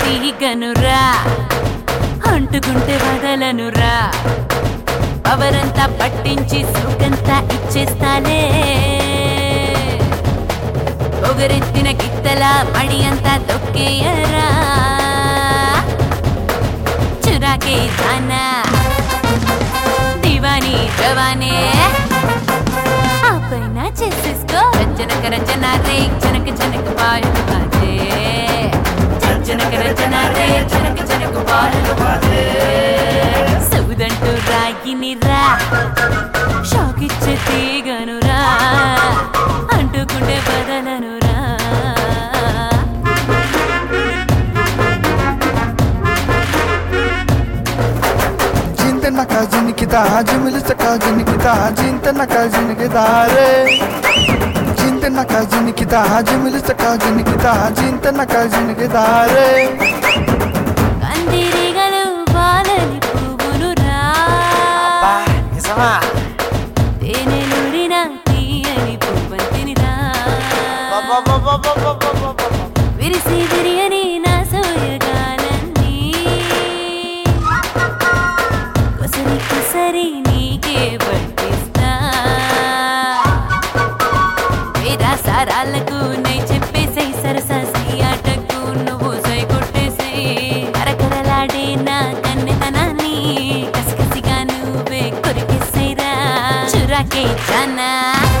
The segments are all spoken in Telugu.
తీగనురా అంటుకుంటే వదలనురా పవరంతా పట్టించి సుఖంతా ఇచ్చేస్తాలే ఒగరెత్తిన గిత్తల మడి అంతా తొక్కేయరా చురాకే జానా దివానీ జవానే ఆ పైన చేసేసుకో రచనక రచన రే జనక జనక పాయలు బాజే జనక రచన రే జనక జనక పాయలు బాజే సౌదంటూ రాగిని రా షాక్ ఇచ్చే తీగనురా అంటుకుంటే బదలనురా జింతన కాజినికితా జిమిలిస కాజినికితా జింతన కాజినికితా రే జింతన కాజినికితా జిమిలిస కాజినికితా జింతన కాజినికితా రే కందిరిగలు బాలని పువ్వులురా నిజమా తేనెలుడిన తీయని పువ్వంతినిరా విరిసి విరియని నా సోయగాలన్నీ కొసరి కొసరి నీకే పట్టిస్తా వేరా సారాలకు నై చెప్పేసై సరస ఆటకు నువ్వు సై కొట్టేసై కరకరలాడే నా కన్నెతనాన్ని కసికసిగా నువ్వే కొరికేసైరా చురాకే జానా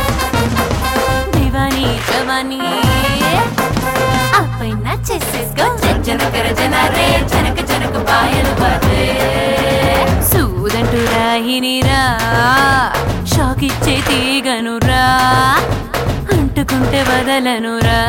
దివానీ జవానీ ఆ పైన చేసేసుకో జనక రచన రే జనక జనక పాయలు బాజే సూదంటూ రాహినిరా షాక్ ఇచ్చే తీగనురా అంటుకుంటే వదలనురా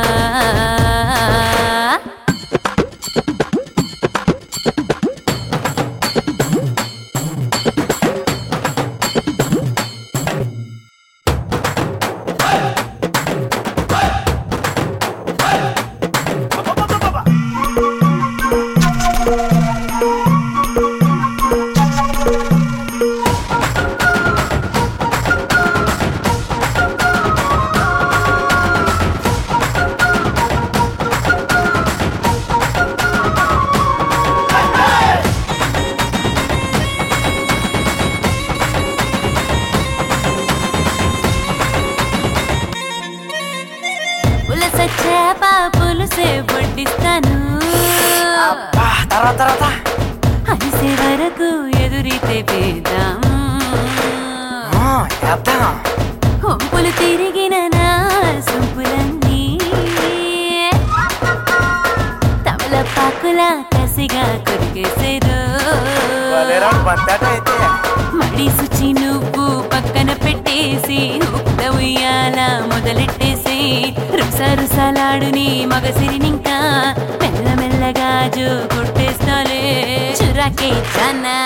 పులస చేప పులుసే వడ్డిస్తాను అబ్బా తర్వాత తర్వాత అరిసే వరకు ఎదురైతే వేద్దాము ఆ, చేద్దాం కొంపులు తిరిగిన నా సొంపులన్నీ తమలపాకుల కసిగా కొరికేసేరు వలేరా బంతాట అయితే మడి సుచి నువ్వు పక్కన పెట్టేసి ఉప్పుల ఉయ్యాల మొదలెట్టేసి రుస రుసలాడు నీ మగసిరినింకా మెల్లమెల్లగా జో కొట్టేస్తాలే చురాకే జానా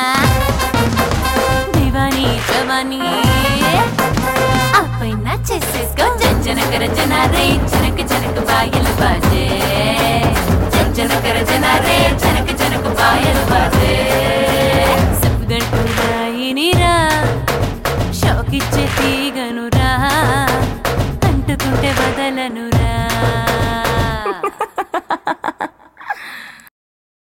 దివానీ జవానీ ఆ పైన చేసేసుకో జనక రచన రే జనక జనక బాయలు బాజే జనక రచన రే జనక జనక బాయలు బాజే సబ్బుదంటూ రాయినిరా షాక్ ఇచ్చే తీగనురా